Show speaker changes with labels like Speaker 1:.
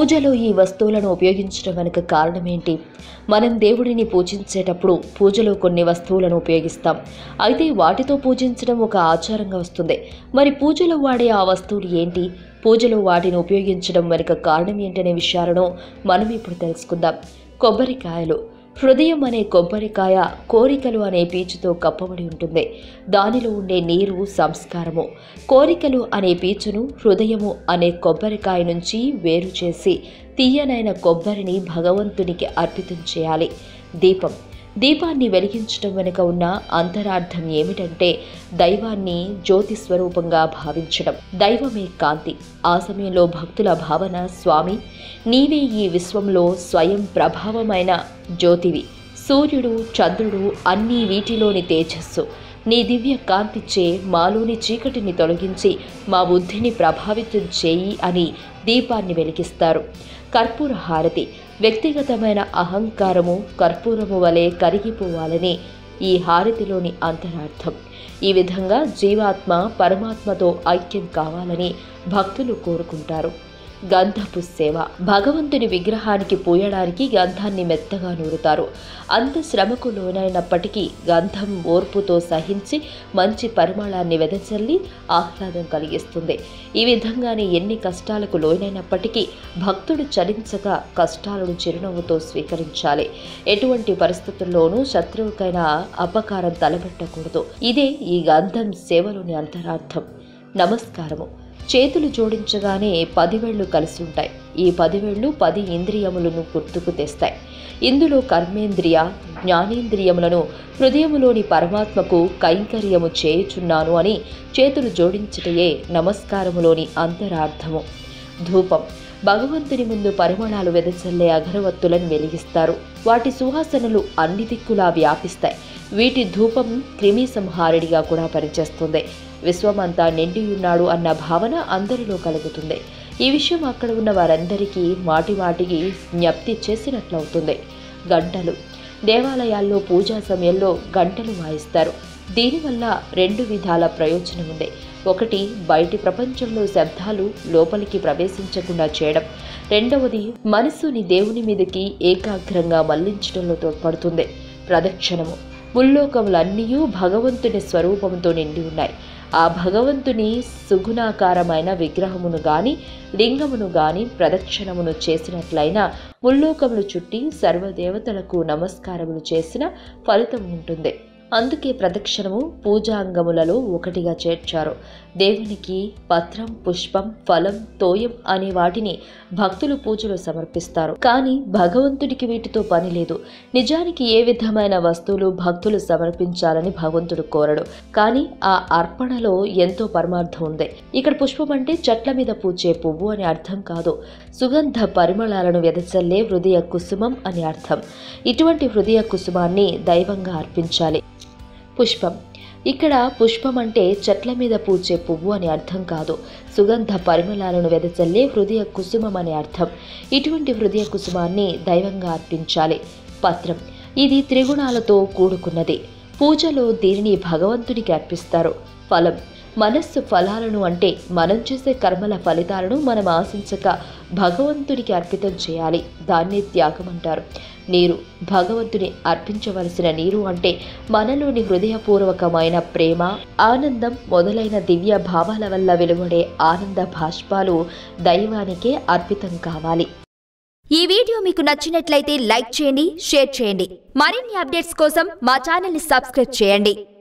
Speaker 1: పూజలో ఈ వస్తువులను ఉపయోగించడం వెనుక కారణం ఏంటి మనం దేవుడిని పూజించేటప్పుడు పూజలో కొన్ని వస్తువులను ఉపయోగిస్తాం అయితే వాటితో పూజించడం ఒక ఆచారంగా వస్తుంది మరి పూజలో వాడే ఆ వస్తువులు ఏంటి పూజలో వాటిని ఉపయోగించడం వెనుక కారణం ఏంటనే విషయాలను మనం ఇప్పుడు తెలుసుకుందాం కొబ్బరికాయలు హృదయం అనే కొబ్బరికాయ కోరికలు అనే పీచుతో కప్పబడి ఉంటుంది దానిలో ఉండే నీరు సంస్కారము కోరికలు అనే పీచును హృదయము అనే కొబ్బరికాయ నుంచి వేరు చేసి తీయనైన కొబ్బరిని భగవంతునికి అర్పితం చేయాలి దీపం దీపాన్ని వెలిగించడం వెనుక ఉన్న అంతరార్థం ఏమిటంటే దైవాన్ని జ్యోతి స్వరూపంగా భావించడం దైవమే కాంతి ఆ సమయంలో భక్తుల భావన స్వామి నీవే ఈ విశ్వంలో స్వయం ప్రభావమైన జ్యోతివి సూర్యుడు చంద్రుడు అన్నీ వీటిలోని తేజస్సు నీ దివ్య కాంతిచ్చే మాలోని చీకటిని తొలగించి మా బుద్ధిని ప్రభావితం చేయి అని దీపాన్ని వెలిగిస్తారు కర్పూర హారతి వ్యక్తిగతమైన అహంకారము కర్పూరము వలె కరిగిపోవాలని ఈ హారతిలోని అంతరార్థం ఈ విధంగా జీవాత్మ పరమాత్మతో ఐక్యం కావాలని భక్తులు కోరుకుంటారు గంధపు సేవ భగవంతుని విగ్రహానికి పూయడానికి గంధాన్ని మెత్తగా నూరుతారు అంత శ్రమకు లోనైనప్పటికీ గంధం ఓర్పుతో సహించి మంచి పరిమళాన్ని వెదజల్లి ఆహ్లాదం కలిగిస్తుంది ఈ విధంగానే ఎన్ని కష్టాలకు లోనైనప్పటికీ భక్తుడు చలించగా కష్టాలను చిరునవ్వుతో స్వీకరించాలి ఎటువంటి పరిస్థితుల్లోనూ శత్రువుకైనా అపకారం తలబెట్టకూడదు ఇదే ఈ గంధం సేవలోని అంతరార్థం నమస్కారము చేతులు జోడించగానే పదివేళ్లు కలిసి ఉంటాయి ఈ పదివేళ్లు పది ఇంద్రియములను గుర్తుకు తెస్తాయి ఇందులో కర్మేంద్రియ జ్ఞానేంద్రియములను హృదయములోని పరమాత్మకు కైంకర్యము చేయుచున్నాను అని చేతులు జోడించుటయే నమస్కారములోని అంతరార్థము ధూపం భగవంతుని ముందు పరిమళాలు వెదజల్లే అగరవత్తులను వెలిగిస్తారు వాటి సువాసనలు అన్ని దిక్కులా వ్యాపిస్తాయి వీటి ధూపం క్రిమి సంహారుడిగా కూడా పనిచేస్తుంది విశ్వమంతా నిండి ఉన్నాడు అన్న భావన అందరిలో కలుగుతుంది ఈ విషయం అక్కడ ఉన్న వారందరికీ మాటి మాటికి జ్ఞప్తి చేసినట్లవుతుంది గంటలు దేవాలయాల్లో పూజా సమయంలో గంటలు వాయిస్తారు దీనివల్ల రెండు విధాల ప్రయోజనం ఉంది ఒకటి బయటి ప్రపంచంలో శబ్దాలు లోపలికి ప్రవేశించకుండా చేయడం రెండవది మనస్సుని దేవుని మీదకి ఏకాగ్రంగా మళ్లించడంలో తోడ్పడుతుంది ప్రదక్షిణము ముల్లోకములన్నీ భగవంతుని స్వరూపంతో నిండి ఉన్నాయి ఆ భగవంతుని సుగుణాకారమైన విగ్రహమును గాని లింగమును గాని ప్రదక్షిణమును చేసినట్లయినా ముల్లోకములు చుట్టి సర్వదేవతలకు నమస్కారములు చేసిన ఫలితం ఉంటుంది అందుకే ప్రదక్షిణము పూజాంగములలో ఒకటిగా చేర్చారు దేవునికి పత్రం పుష్పం ఫలం తోయం అనే వాటిని భక్తులు పూజలో సమర్పిస్తారు కానీ భగవంతుడికి వీటితో పని లేదు నిజానికి ఏ విధమైన వస్తువులు భక్తులు సమర్పించాలని భగవంతుడు కోరడు కానీ ఆ అర్పణలో ఎంతో పరమార్థం ఉంది ఇక్కడ పుష్పం అంటే చెట్ల మీద పూచే పువ్వు అని అర్థం కాదు సుగంధ పరిమళాలను వెదజల్లే హృదయ కుసుమం అని అర్థం ఇటువంటి హృదయ కుసుమాన్ని దైవంగా అర్పించాలి పుష్పం ఇక్కడ పుష్పం అంటే చెట్ల మీద పూచే పువ్వు అని అర్థం కాదు సుగంధ పరిమళాలను వెదజల్లే హృదయ కుసుమం అనే అర్థం ఇటువంటి హృదయ కుసుమాన్ని దైవంగా అర్పించాలి పత్రం ఇది త్రిగుణాలతో కూడుకున్నది పూజలో దీనిని భగవంతునికి అర్పిస్తారు ఫలం మనస్సు ఫలాలను అంటే మనం చేసే కర్మల ఫలితాలను మనం ఆశించక భగవంతునికి అర్పితం చేయాలి దాన్ని త్యాగం అంటారు నీరు భగవంతుని అర్పించవలసిన నీరు అంటే మనలోని హృదయపూర్వకమైన ప్రేమ ఆనందం మొదలైన దివ్య భావాల వల్ల వెలువడే ఆనంద భాష్పాలు దైవానికే అర్పితం కావాలి
Speaker 2: ఈ వీడియో మీకు నచ్చినట్లయితే లైక్ చేయండి షేర్ చేయండి మరిన్ని అప్డేట్స్ కోసం మా ఛానల్ని సబ్స్క్రైబ్ చేయండి